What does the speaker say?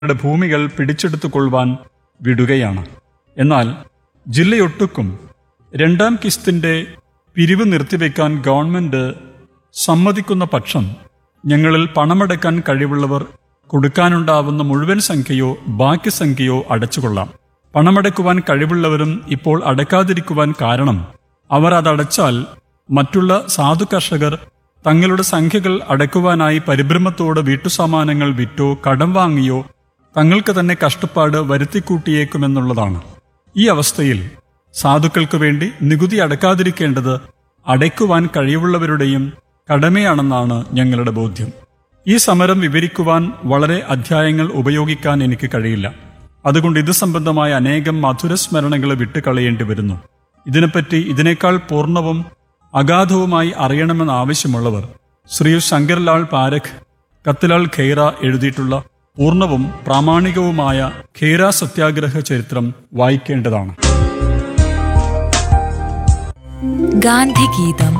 യുടെ ഭൂമികൾ പിടിച്ചെടുത്തുകൊള്ളുവാൻ വിടുകയാണ് എന്നാൽ ജില്ലയൊട്ടുക്കും രണ്ടാം കിസ്തിന്റെ പിരിവ് നിർത്തിവെക്കാൻ ഗവൺമെന്റ് സമ്മതിക്കുന്ന പക്ഷം ഞങ്ങളിൽ പണമടക്കാൻ കഴിവുള്ളവർ കൊടുക്കാനുണ്ടാവുന്ന മുഴുവൻ സംഖ്യയോ ബാക്കി സംഖ്യയോ അടച്ചുകൊള്ളാം പണമടക്കുവാൻ കഴിവുള്ളവരും ഇപ്പോൾ അടക്കാതിരിക്കുവാൻ കാരണം അവർ അതടച്ചാൽ മറ്റുള്ള സാധു കർഷകർ തങ്ങളുടെ സംഖ്യകൾ അടക്കുവാനായി പരിഭ്രമത്തോടെ വീട്ടുസാമാനങ്ങൾ വിറ്റോ കടം വാങ്ങിയോ തങ്ങൾക്ക് തന്നെ കഷ്ടപ്പാട് വരുത്തിക്കൂട്ടിയേക്കുമെന്നുള്ളതാണ് ഈ അവസ്ഥയിൽ സാധുക്കൾക്ക് വേണ്ടി നികുതി അടക്കാതിരിക്കേണ്ടത് അടയ്ക്കുവാൻ കഴിവുള്ളവരുടെയും കടമയാണെന്നാണ് ഞങ്ങളുടെ ബോധ്യം ഈ സമരം വിവരിക്കുവാൻ വളരെ അധ്യായങ്ങൾ ഉപയോഗിക്കാൻ എനിക്ക് കഴിയില്ല അതുകൊണ്ട് ഇത് സംബന്ധമായ അനേകം മധുരസ്മരണകളെ വിട്ടുകളയേണ്ടി വരുന്നു ഇതിനെപ്പറ്റി ഇതിനേക്കാൾ പൂർണ്ണവും അഗാധവുമായി അറിയണമെന്ന് ആവശ്യമുള്ളവർ ശ്രീ ശങ്കർലാൽ പാരഖ് കത്തിലാൽ ഖെയ്റ എഴുതിയിട്ടുള്ള പൂർണ്ണവും പ്രാമാണികവുമായ ഖേര സത്യാഗ്രഹ ചരിത്രം വായിക്കേണ്ടതാണ് ഗാന്ധിഗീതം